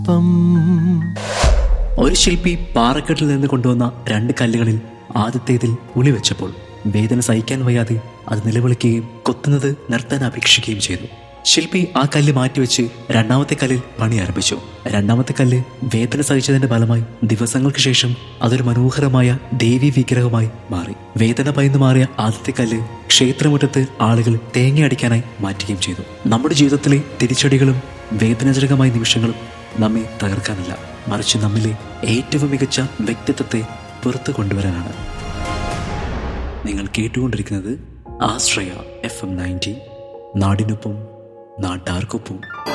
പം ഒരു ശില്പി പാറക്കെട്ടിൽ നിന്ന് കൊണ്ടുവന്ന രണ്ട് കല്ലുകളിൽ ആദ്യത്തേതിൽ ഉളി വെച്ചപ്പോൾ വേദന സഹിക്കാൻ വയ്യാതെ അത് നിലവിളിക്കുകയും കൊത്തുന്നത് നിർത്താൻ അപേക്ഷിക്കുകയും ചെയ്തു ശില്പി ആ കല്ല് മാറ്റിവെച്ച് രണ്ടാമത്തെ കല്ലിൽ പണി ആരംഭിച്ചു രണ്ടാമത്തെ കല്ല് വേദന സഹിച്ചതിന്റെ ഫലമായി ദിവസങ്ങൾക്ക് ശേഷം അതൊരു മനോഹരമായ ദേവി വിഗ്രഹമായി മാറി വേദന ഭയന്നു മാറിയ ആദ്യത്തെ കല്ല് ക്ഷേത്രമുറ്റത്ത് ആളുകൾ തേങ്ങയടിക്കാനായി മാറ്റുകയും ചെയ്തു നമ്മുടെ ജീവിതത്തിലെ തിരിച്ചടികളും വേദനാജനകമായ നിമിഷങ്ങളും നമ്മെ തകർക്കാനല്ല മറിച്ച് നമ്മിലെ ഏറ്റവും മികച്ച വ്യക്തിത്വത്തെ പുറത്തു കൊണ്ടുവരാനാണ് നിങ്ങൾ കേട്ടുകൊണ്ടിരിക്കുന്നത് ആശ്രയ എഫ് എം നയൻറ്റി നാടിനൊപ്പം നാട്ടാർക്കൊപ്പം